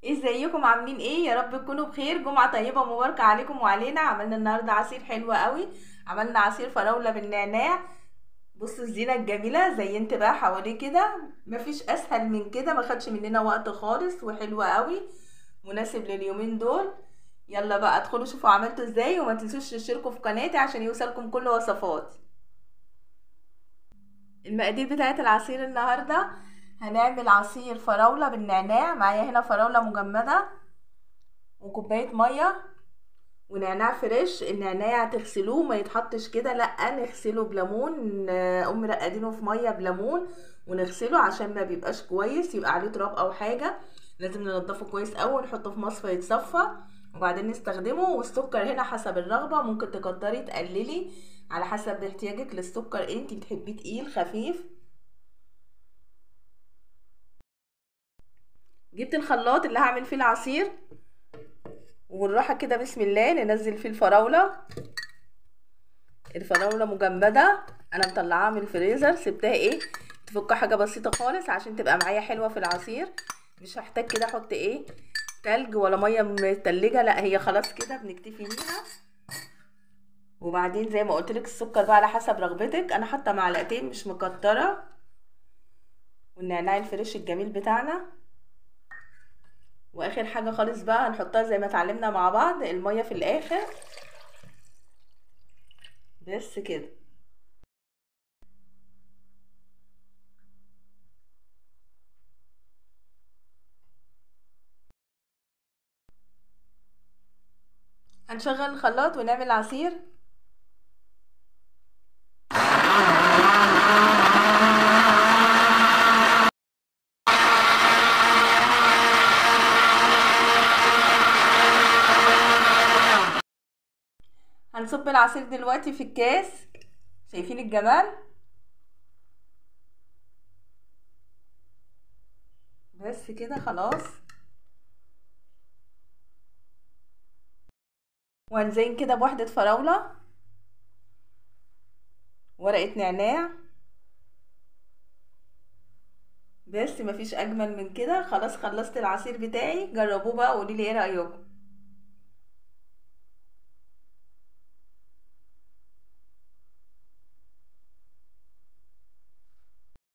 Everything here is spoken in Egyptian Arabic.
ازيكم عاملين ايه يا رب تكونوا بخير جمعة طيبة مباركة عليكم وعلينا عملنا النهاردة عصير حلو قوي عملنا عصير فراولة بالنعناع بصوا الزينة الجميلة زينت بقى حواليه كده مفيش اسهل من كده ما خدش مننا وقت خالص وحلو قوي مناسب لليومين دول يلا بقى ادخلوا شوفوا عملته ازاي وما تنسوش تشتركوا في قناتي عشان يوصلكم كل وصفاتي المقادير بتاعت العصير النهارده هنعمل عصير فراولة بالنعناع معايا هنا فراولة مجمدة وكوباية مية ونعناع فريش النعناع تغسلوه ما يتحطش كده لا نغسله بليمون نقوم مرقدينه في مية بليمون ونغسله عشان ما بيبقاش كويس يبقى عليه تراب او حاجة لازم ننضفه كويس اوي نحطه في مصفى يتصفى وبعدين نستخدمه والسكر هنا حسب الرغبة ممكن تكتري تقللي على حسب احتياجك للسكر انتي بتحبيه تقيل خفيف جبت الخلاط اللي هعمل فيه العصير وبالراحة كده بسم الله ننزل فيه الفراولة الفراولة مجمدة انا مطلعاها من الفريزر سبتها ايه تفك حاجة بسيطة خالص عشان تبقى معايا حلوة في العصير مش هحتاج كده احط ايه تلج ولا مية متلجة لا هي خلاص كده بنكتفي بيها وبعدين زي ما قلت لك السكر بقى على حسب رغبتك انا حاطه معلقتين مش مكتره والنعناع الفريش الجميل بتاعنا واخر حاجه خالص بقى هنحطها زي ما اتعلمنا مع بعض الميه في الاخر بس كده هنشغل الخلاط ونعمل عصير هنصب العصير دلوقتي في الكاس شايفين الجمال بس كده خلاص وهنزين كده بواحدة فراولة ورقة نعناع بس مفيش اجمل من كده خلاص خلصت العصير بتاعي جربوه بقى وقولي لي ايه رايكم